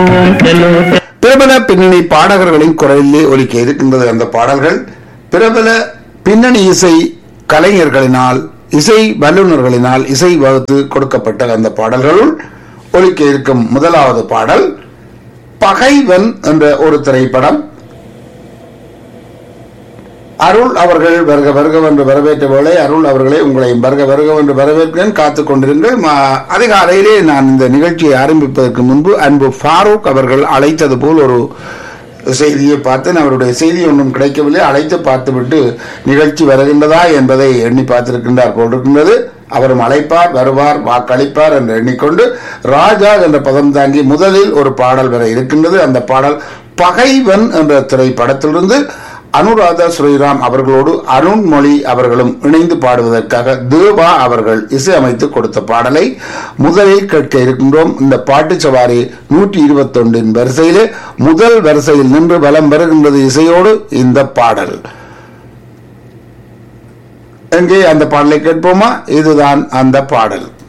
பிரபல பின்னணி பாடகர்களின் குரலிலே ஒலிக்க இருக்கின்றது அந்த பாடல்கள் பிரபல பின்னணி இசை கலைஞர்களினால் இசை வல்லுநர்களினால் இசை வகுத்து கொடுக்கப்பட்ட அந்த பாடல்களுள் ஒலிக்க இருக்கும் முதலாவது பாடல் பகைவன் என்ற ஒரு திரைப்படம் அருள் அவர்கள் வருக வருக என்று வரவேற்ற வேளை அருள் அவர்களே உங்களை வருக வருக என்று வரவேற்கிறேன் காத்துக் கொண்டிருங்கள் ம- அதிகாலையிலே நான் இந்த நிகழ்ச்சியை ஆரம்பிப்பதற்கு முன்பு அன்பு ஃபாரூக் அவர்கள் அழைத்தது போல் ஒரு செய்தியை பார்த்தேன் அவருடைய செய்தி ஒன்றும் கிடைக்கவில்லை அழைத்து பார்த்துவிட்டு நிகழ்ச்சி வருகின்றதா என்பதை எண்ணி பார்த்திருக்கின்றார் போல் இருக்கின்றது அவரும் அழைப்பார் வருவார் வாக்களிப்பார் என்று எண்ணிக்கொண்டு ராஜா என்ற பதம் தாங்கி முதலில் ஒரு பாடல் வர இருக்கின்றது அந்த பாடல் பகைவன் என்ற திரைப்படத்திலிருந்து அனுராதா ஸ்ரீராம் அவர்களோடு அருண்மொழி அவர்களும் இணைந்து பாடுவதற்காக தேவா அவர்கள் இசையமைத்து கொடுத்த பாடலை முதலில் கேட்க இருக்கின்றோம் இந்த பாட்டு சவாரி நூற்றி இருபத்தொன்றின் வரிசையிலே முதல் வரிசையில் நின்று பலம் பெறுகின்றது இசையோடு இந்த பாடல் எங்கே அந்த பாடலை கேட்போமா இதுதான் அந்த பாடல்